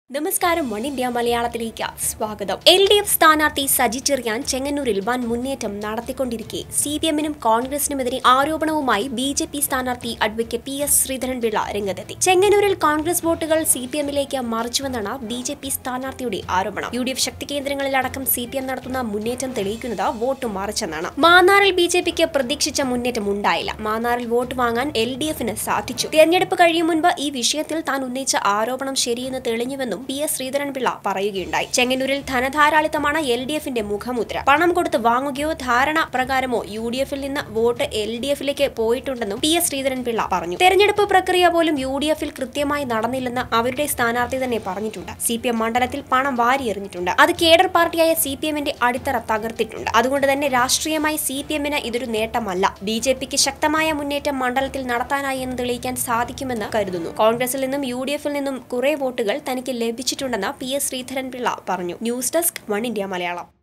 നമസ്കാരം one India മലയാളത്തിലേക്ക് സ്വാഗതം എൽ ഡി എഫ് സ്ഥാനാർത്ഥി സജി ചെറിയാൻ ചെങ്ങന്നൂരിൽ വൻ മുന്നേറ്റം നടത്തിക്കൊണ്ടിരിക്കെ സി പി എമ്മിനും കോൺഗ്രസിനുമെതിരെ ആരോപണവുമായി ബി ജെ പി സ്ഥാനാർത്ഥി അഡ്വക്കേറ്റ് പി എസ് ശ്രീധരൻപിള്ള രംഗത്തെത്തി ചെങ്ങന്നൂരിൽ കോൺഗ്രസ് വോട്ടുകൾ സി പി എമ്മിലേക്ക് മറിച്ചുവെന്നാണ് ബി ജെ പി സ്ഥാനാർത്ഥിയുടെ ആരോപണം യു ഡി എഫ് ശക്തി കേന്ദ്രങ്ങളിലടക്കം സി പി എം നടത്തുന്ന മുന്നേറ്റം തെളിയിക്കുന്നത് വോട്ട് മറിച്ചെന്നാണ് മാന്നാറിൽ ബി ജെ പിക്ക് പ്രതീക്ഷിച്ച മുന്നേറ്റം ഉണ്ടായില്ല മാന്നാറിൽ വോട്ട് വാങ്ങാൻ എൽ ഡി എഫിന് സാധിച്ചു തെരഞ്ഞെടുപ്പ് കഴിയും മുൻപ് ഈ വിഷയത്തിൽ താൻ ഉന്നയിച്ച ആരോപണം ശരിയെന്ന് തെളിഞ്ഞുവെന്നും പി എസ് ശ്രീധരൻപിള്ള പറയുകയുണ്ടായി ചെങ്ങന്നൂരിൽ ധനധാരാളിത്തമാണ് എൽ ഡി എഫിന്റെ മുഖമുദ്ര പണം കൊടുത്ത് വാങ്ങുകയോ ധാരണ പ്രകാരമോ യു ഡി എഫിൽ നിന്ന് വോട്ട് എൽ ഡി എഫിലേക്ക് പോയിട്ടുണ്ടെന്നും പി എസ് ശ്രീധരൻപിള്ള പറഞ്ഞു തെരഞ്ഞെടുപ്പ് പ്രക്രിയ പോലും യു ഡി എഫിൽ കൃത്യമായി നടന്നില്ലെന്ന് അവരുടെ സ്ഥാനാർത്ഥി തന്നെ പറഞ്ഞിട്ടുണ്ട് സി പി എം മണ്ഡലത്തിൽ പണം വാരിയെറിഞ്ഞിട്ടുണ്ട് അത് കേഡർ പാർട്ടിയായ സി പി എമ്മിന്റെ അടിത്തറ തകർത്തിട്ടുണ്ട് അതുകൊണ്ട് തന്നെ രാഷ്ട്രീയമായി സി പി എമ്മിന് ഇതൊരു നേട്ടമല്ല ബി ജെ പിക്ക് ശക്തമായ മുന്നേറ്റം മണ്ഡലത്തിൽ നടത്താനായി എന്ന് തെളിയിക്കാൻ സാധിക്കുമെന്ന് കരുതുന്നു കോൺഗ്രസിൽ നിന്നും യു ഡി എഫിൽ നിന്നും കുറെ വോട്ടുകൾ തനിക്ക് ലഭിച്ചിട്ടുണ്ടെന്ന് പി എസ് ശ്രീധരൻപിള്ള പറഞ്ഞു news desk one India Malayalam